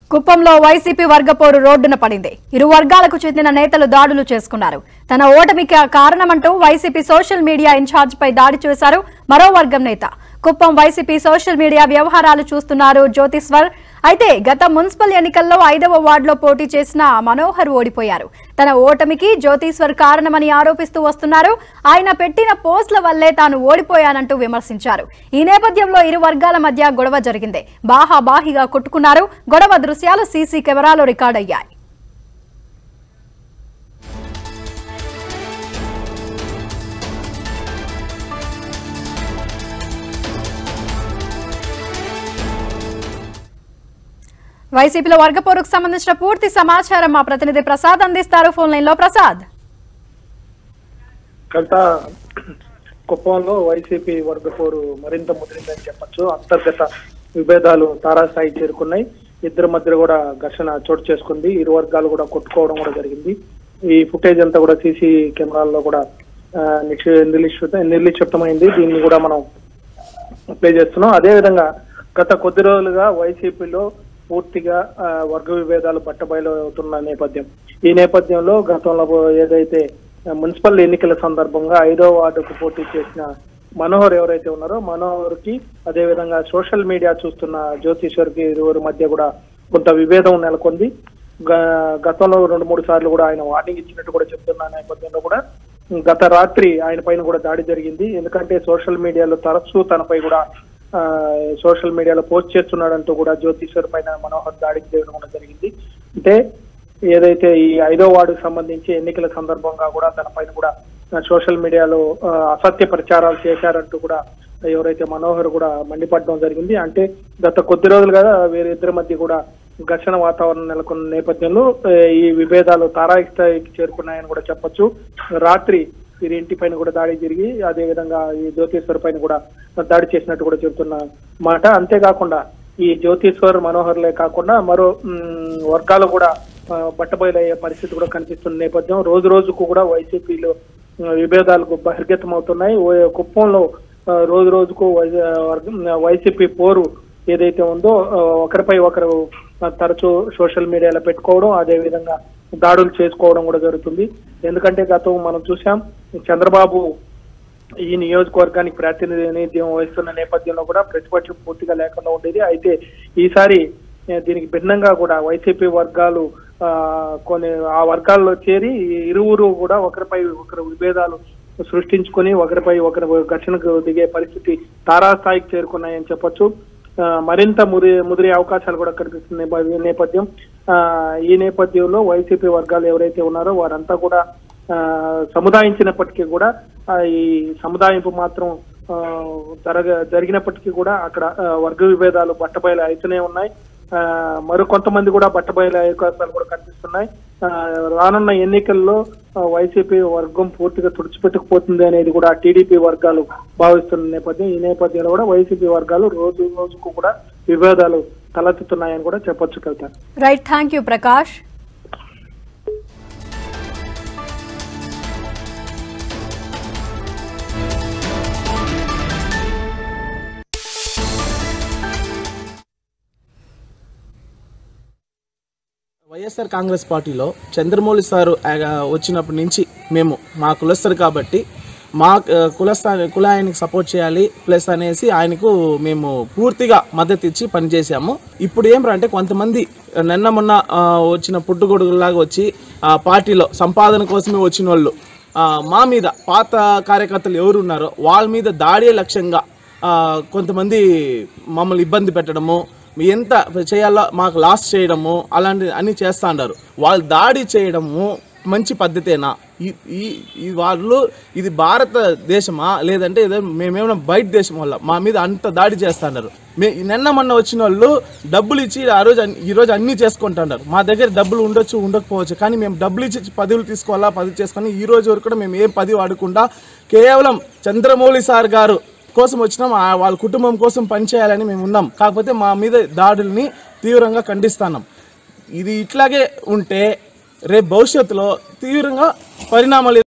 కుప్పంలో వైసీపీ వర్గపోరు రోడ్డున పడింది ఇరు వర్గాలకు చెందిన నేతలు దాడులు చేసుకున్నారు తన ఓటమికి ఆ కారణమంటూ వైసీపీ సోషల్ మీడియా ఇన్ఛార్జ్ పై దాడి చేశారు మరో వర్గం నేత కుప్పం వైసీపీ సోషల్ మీడియా వ్యవహారాలు చూస్తున్నారు జ్యోతిస్వర్ అయితే గత మున్సిపల్ ఎన్నికల్లో ఐదవ వార్డులో పోటీ చేసిన మనోహర్ ఓడిపోయారు తన ఓటమికి జ్యోతిస్వర్ కారణమని ఆరోపిస్తూ వస్తున్నారు ఆయన పెట్టిన పోస్టుల వల్లే తాను ఓడిపోయానంటూ విమర్శించారు ఈ నేపథ్యంలో ఇరు వర్గాల మధ్య గొడవ జరిగింది బాహాబాహిగా కొట్టుకున్నారు గొడవ దృశ్యాలు సీసీ కెమెరాలో రికార్డయ్యాయి వైసీపీలో వర్గపోరుకు సంబంధించిన పూర్తి సమాచారం మా ప్రతినిధి ప్రసాద్ అందిస్తారు ఫోన్ లైన్ లో ప్రసాద్ గత కుప్పంలో వైసీపీ వర్గపోరు మరింత ముదిరిందని చెప్పొచ్చు అంతర్గత విభేదాలు తారాస్థాయి చేరుకున్నాయి ఇద్దరి మధ్య కూడా ఘర్షణ చోటు చేసుకుంది ఇరు వర్గాలు కూడా కొట్టుకోవడం కూడా జరిగింది ఈ ఫుటేజ్ అంతా కూడా సీసీ కెమెరాల్లో కూడా ఆ, నిక్షి- నిర్లిష్ట నిర్లిప్తమైంది దీన్ని కూడా మనం ప్లే చేస్తున్నాం అదే విధంగా గత కొద్ది రోజులుగా వైసీపీలో పూర్తిగా ఆ, వర్గ విభేదాలు బట్టబయలు అవుతున్న నేపథ్యం ఈ నేపథ్యంలో గతంలో ఏదైతే ఆ, మున్సిపల్ ఎన్నికల సందర్భంగా ఐదో వార్డుకు పోటీ చేసిన మనోహర్ ఎవరైతే ఉన్నారో మనోహర్ కి అదే విధంగా సోషల్ మీడియా చూస్తున్న జ్యోతిశ్వర్ కి ఇరువురి మధ్య కూడా కొంత విభేదం నెలకొంది గ- గతంలో రెండు మూడు సార్లు కూడా ఆయన వార్నింగ్ ఇచ్చినట్టు కూడా చెప్తున్న నేపథ్యంలో కూడా గత రాత్రి ఆయన పైన కూడా దాడి జరిగింది ఎందుకంటే సోషల్ మీడియాలో తరచూ తనపై కూడా ఆ, సోషల్ మీడియాలో పోస్ట్ చేస్తున్నాడంటూ కూడా జ్యోతిశ్వర్ పైన మనోహర్ దాడికి చేయడం కూడా జరిగింది అంటే ఏదైతే ఈ ఐదో వార్డుకు సంబంధించి ఎన్నికల సందర్భంగా కూడా తన పైన కూడా ఆ, సోషల్ మీడియాలో ఆ, అసత్య ప్రచారాలు చేశారంటూ కూడా ఎవరైతే మనోహర్ కూడా మండిపడడం జరిగింది అంటే గత కొద్ది రోజులుగా వీరిద్దరి మధ్య కూడా ఘర్షణ వాతావరణం నెలకొన్న నేపథ్యంలో ఆ, ఈ విభేదాలు తారాయి స్థాయికి చేరుకున్నాయని కూడా చెప్పొచ్చు రాత్రి వీరి ఇంటి పైన కూడా దాడి జరిగి అదే విధంగా ఈ జ్యోతిశ్వర్ పైన కూడా దాడి చేసినట్టు కూడా చెబుతున్న మాట అంతేకాకుండా ఈ జ్యోతిశ్వర్ మనోహర్లే కాకుండా మరో మ్, వర్గాలు కూడా ఆ, బట్టబయలయ్యే పరిస్థితి కూడా కనిపిస్తున్న నేపథ్యం రోజు రోజుకు కూడా వైసీపీలో ఆ, విభేదాలకు బహిర్గతం అవుతున్నాయి ఓ- కుప్పంలో ఆ, రోజు రోజుకు వై- వర్గం- వైసీపీ పోరు ఏదైతే ఉందో ఆ, ఒకరిపై ఒకరు ఆ, తరచూ సోషల్ మీడియాలో పెట్టుకోవడం అదే విధంగా దాడులు చేసుకోవడం కూడా జరుగుతుంది ఎందుకంటే గతం మనం చూసాం చంద్రబాబు ఈ నియోజకవర్గానికి ప్రాతినిధ్యం వహిస్తున్న నేపథ్యంలో కూడా ప్రతిపక్షం పూర్తిగా లేకుండా ఉండేది అయితే ఈసారి ఏ, దీనికి భిన్నంగా కూడా వైసీపీ వర్గాలు ఆ, కొన్ని ఆ వర్గాల్లో చేరి ఈ ఇరువురు కూడా ఒకరిపై ఒకరు విభేదాలు సృష్టించుకొని ఒకరిపై ఒకరు ఘర్షణకు దిగే పరిస్థితి తారాస్థాయికి చేరుకున్నాయని చెప్పొచ్చు ఆ, మరింత మురి ముదిరే అవకాశాలు కూడా కనిపిస్తున్న నేప- నేపథ్యం ఆ, ఈ నేపథ్యంలో వైసీపీ వర్గాలు ఎవరైతే ఉన్నారో వారంతా కూడా ఆ, సముదాయించినప్పటికీ కూడా ఆ, ఈ సముదాయింపు మాత్రం ఆ, జరగ జరిగినప్పటికీ కూడా అక్కడ ఆ, వర్గ విభేదాలు బట్టబయలు అవుతూనే ఉన్నాయి ఆ, మరి కొంతమంది కూడా బట్టబయలు అవకాశాలు కూడా కనిపిస్తున్నాయి ఆ, రానున్న ఎన్నికల్లో ఆ, వైసీపీ వర్గం పూర్తిగా తుడిచిపెట్టుకుపోతుంది అనేది కూడా టీడీపీ వర్గాలు భావిస్తున్న నేపథ్యం ఈ నేపథ్యంలో కూడా వైసీపీ వర్గాలు రోజు రోజుకు కూడా విభేదాలు తలెత్తుతున్నాయని కూడా చెప్పొచ్చు Kavitha right thank you Prakash YSR Congress పార్టీలో చంద్రమౌళి సారు ఆ, వచ్చినప్పటి నుంచి మేము మా కులస్తారు కాబట్టి మా ఆ, కులస్థా కులాయానికి సపోర్ట్ చేయాలి ప్లస్ అనేసి ఆయనకు మేము పూర్తిగా మద్దతు ఇచ్చి పనిచేసాము ఇప్పుడు ఏం రా అంటే కొంతమంది నిన్న మొన్న ఆ, వచ్చిన పుట్టుగొడుగులాగా వచ్చి ఆ పార్టీలో సంపాదన కోసమే వచ్చిన వాళ్ళు ఆ, మా మీద పాత కార్యకర్తలు ఎవరు ఉన్నారో వాళ్ళ మీద దాడే లక్ష్యంగా ఆ, కొంతమంది మమ్మల్ని ఇబ్బంది పెట్టడము ఎంత చేయాలో మాకు లాస్ చేయడము అలాంటి అన్ని చేస్తా ఉంటారు వాళ్ళు దాడి చేయడము మంచి పద్ధతేనా ఈ ఈ ఈ వాళ్ళు ఇది భారతదేశమా లేదంటే ఏదో మేమేమైనా బయట దేశం వల్ల మా మీద అంత దాడి చేస్తున్నారు మే నిన్న మొన్న వచ్చిన వాళ్ళు డబ్బులు ఇచ్చి ఆ రోజు అన్ని- ఈ రోజు అన్నీ చేసుకుంటున్నారు మా దగ్గర డబ్బులు ఉండొచ్చు ఉండకపోవచ్చు కానీ మేము డబ్బులు ఇచ్చి పదవులు తీసుకోవాలా పదవి చేసుకొని ఈ రోజు వరకు కూడా మేము ఏం పదవి అడగకుండా కేవలం చంద్రమౌళి సార్ గారు కోసం వచ్చినాం ఆ వాళ్ళ కుటుంబం కోసం పనిచేయాలని మేము ఉన్నాం కాకపోతే మా మీద దాడుల్ని తీవ్రంగా ఖండిస్తున్నాం ఇది ఇట్లాగే ఉంటే రేపు భవిష్యత్తులో తీవ్రంగా పరిణామాలు